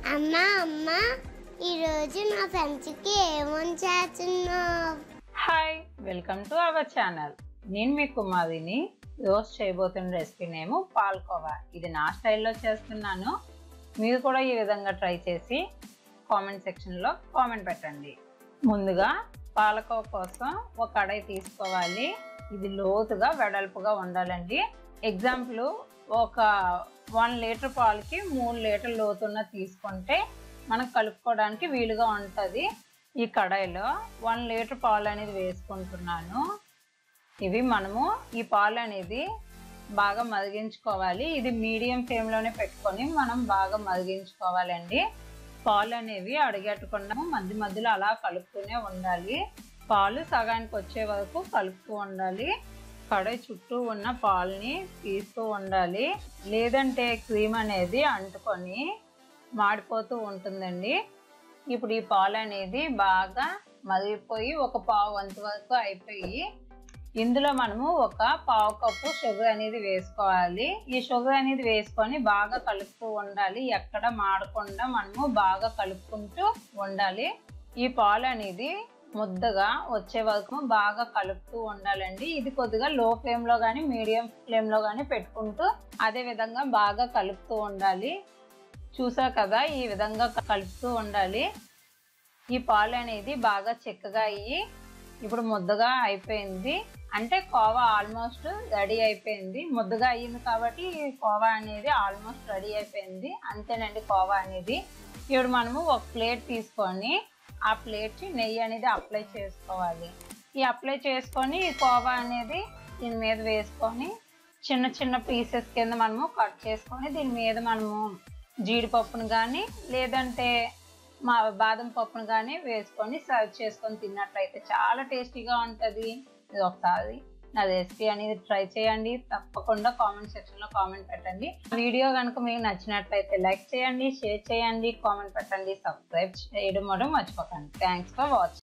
అమ్మా అమ్మ ఈరోజు నా ఫ్రెండ్స్కి ఏమని చేస్తున్నావు hi welcome to our channel నేను మీ కుమారిని రోజు చేయబోతున్న రెసిపీ నేము పాల్కోవా ఇది నా స్టైల్లో చేస్తున్నాను మీరు కూడా ఈ విధంగా ట్రై చేసి కామెంట్ సెక్షన్లో కామెంట్ పెట్టండి ముందుగా పాలకోవ కోసం ఒక కడాయి తీసుకోవాలి ఇది లోతుగా వెడల్పుగా ఉండాలండి ఎగ్జాంపుల్ ఒక వన్ లీటర్ పాలకి మూడు లీటర్ లోతున్న తీసుకుంటే మనం కలుపుకోవడానికి వీలుగా ఉంటుంది ఈ కడాయిలో వన్ లీటర్ పాలు అనేది వేసుకుంటున్నాను ఇవి మనము ఈ పాలు అనేది బాగా మరిగించుకోవాలి ఇది మీడియం ఫ్లేమ్లోనే పెట్టుకొని మనం బాగా మరిగించుకోవాలండి పాలు అనేవి అడిగట్టుకుండా మధ్య మధ్యలో అలా కలుపుతూనే ఉండాలి పాలు సగానికి వచ్చే వరకు కలుపుతూ ఉండాలి కడాయి చుట్టూ ఉన్న పాలని తీస్తూ ఉండాలి లేదంటే క్రీమ్ అనేది అంటుకొని మాడిపోతూ ఉంటుందండి ఇప్పుడు ఈ పాలు అనేది బాగా మరిగిపోయి ఒక పావు వంతు వరకు అయిపోయి ఇందులో మనము ఒక పావు కప్పు షుగర్ అనేది వేసుకోవాలి ఈ షుగర్ అనేది వేసుకొని బాగా కలుపుతూ ఉండాలి ఎక్కడ మాడకుండా మనము బాగా కలుపుకుంటూ ఉండాలి ఈ పాలు అనేది ముద్దగా వచ్చే వరకు బాగా కలుపుతూ ఉండాలండి ఇది కొద్దిగా లో ఫ్లేమ్లో కానీ మీడియం ఫ్లేమ్లో కానీ పెట్టుకుంటూ అదే విధంగా బాగా కలుపుతూ ఉండాలి చూసా కదా ఈ విధంగా కలుపుతూ ఉండాలి ఈ పాలు అనేది బాగా చిక్కగా అయ్యి ఇప్పుడు ముద్దగా అయిపోయింది అంటే కోవా ఆల్మోస్ట్ రెడీ అయిపోయింది ముద్దగా అయ్యింది కాబట్టి ఈ కోవా అనేది ఆల్మోస్ట్ రెడీ అయిపోయింది అంతేనండి కోవా అనేది ఇప్పుడు మనము ఒక ప్లేట్ తీసుకొని ఆ ప్లేట్కి నెయ్యి అనేది అప్లై చేసుకోవాలి ఈ అప్లై చేసుకొని ఈ కోవా అనేది దీని మీద వేసుకొని చిన్న చిన్న పీసెస్ కింద మనము కట్ చేసుకొని దీని మీద మనము జీడిపప్పును కానీ లేదంటే మా బాదం పప్పును కానీ వేసుకొని సర్వ్ చేసుకొని తిన్నట్లయితే చాలా టేస్టీగా ఉంటుంది ఇది ఒకసారి నా రెసిపీ అనేది ట్రై చేయండి తప్పకుండా కామెంట్ సెక్షన్లో కామెంట్ పెట్టండి వీడియో కనుక మీకు నచ్చినట్లయితే లైక్ చేయండి షేర్ చేయండి కామెంట్ పెట్టండి సబ్స్క్రైబ్ చేయడం కూడా మర్చిపోకండి థ్యాంక్స్ ఫర్ వాచింగ్